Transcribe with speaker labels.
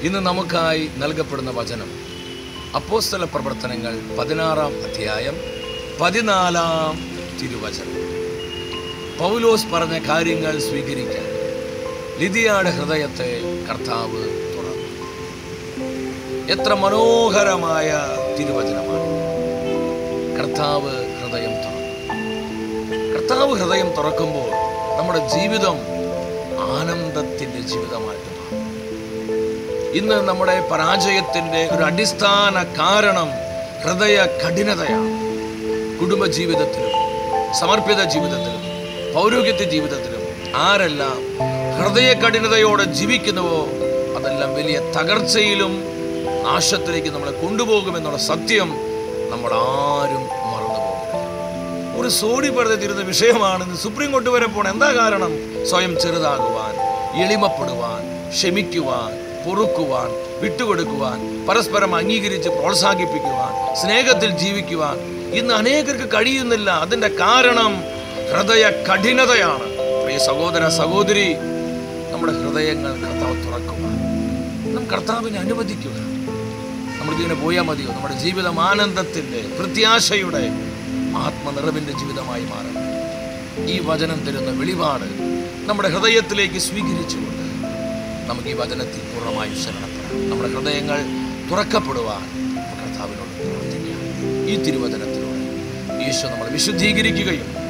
Speaker 1: ഇന്ന് നമുക്കായി നൽകപ്പെടുന്ന വചനം അപ്പോസ്തല പ്രവർത്തനങ്ങൾ പതിനാറാം അധ്യായം പതിനാലാം തിരുവചനം പൗലോസ് പറഞ്ഞ കാര്യങ്ങൾ സ്വീകരിക്കാൻ ലിതിയുടെ ഹൃദയത്തെ കർത്താവ് തുറന്നു എത്ര മനോഹരമായ തിരുവചനമാണ് കർത്താവ് ഹൃദയം തുറന്നു കർത്താവ് ഹൃദയം തുറക്കുമ്പോൾ നമ്മുടെ ജീവിതം ആനന്ദത്തിൻ്റെ ജീവിതമായിട്ട് മാറും ഇന്ന് നമ്മുടെ പരാജയത്തിൻ്റെ ഒരു അടിസ്ഥാന കാരണം ഹൃദയ കഠിനതയാണ് കുടുംബ ജീവിതത്തിലും സമർപ്പിത ജീവിതത്തിലും പൗരോഹിത്യ ജീവിതത്തിലും ആരെല്ലാം ഹൃദയ കഠിനതയോടെ ജീവിക്കുന്നുവോ അതെല്ലാം വലിയ തകർച്ചയിലും നാശത്തിലേക്ക് നമ്മളെ കൊണ്ടുപോകുമെന്നുള്ള സത്യം നമ്മൾ ആരും മറന്നു പോകരുത് ഒരു സോടി പടുത്തിരുന്ന വിഷയമാണെന്ന് സുപ്രീം കോർട്ട് വരെ പോണ എന്താ കാരണം സ്വയം ചെറുതാകുവാൻ എളിമപ്പെടുവാൻ ക്ഷമിക്കുവാൻ പൊറുക്കുവാൻ വിട്ടുകൊടുക്കുവാൻ പരസ്പരം അംഗീകരിച്ച് പ്രോത്സാഹിപ്പിക്കുവാൻ സ്നേഹത്തിൽ ജീവിക്കുവാൻ ഇന്ന് അനേകർക്ക് കഴിയുന്നില്ല അതിൻ്റെ കാരണം ഹൃദയ കഠിനതയാണ് പ്രിയ സഹോദര സഹോദരി നമ്മുടെ ഹൃദയങ്ങൾ കർത്താവ് തുറക്കുവാൻ നാം കർത്താവിനെ അനുവദിക്കുക നമ്മളിങ്ങനെ പോയാൽ മതിയോ നമ്മുടെ ജീവിതം ആനന്ദത്തിൻ്റെ പ്രത്യാശയുടെ ആത്മനിറവിൻ്റെ ജീവിതമായി മാറണം ഈ വചനം തരുന്ന വെളിപാട് നമ്മുടെ ഹൃദയത്തിലേക്ക് സ്വീകരിച്ചുകൊണ്ട് നമുക്ക് ഈ വചനത്തിൽ പൂർണ്ണമായും ശരണപ്പെടാം നമ്മുടെ ഹൃദയങ്ങൾ തുറക്കപ്പെടുവാൻ നമുക്ക് കർത്താവിനോട് പ്രാർത്ഥിക്കാം ഈ തിരുവചനത്തിലൂടെ ഈശോ നമ്മളെ വിശുദ്ധീകരിക്കുകയും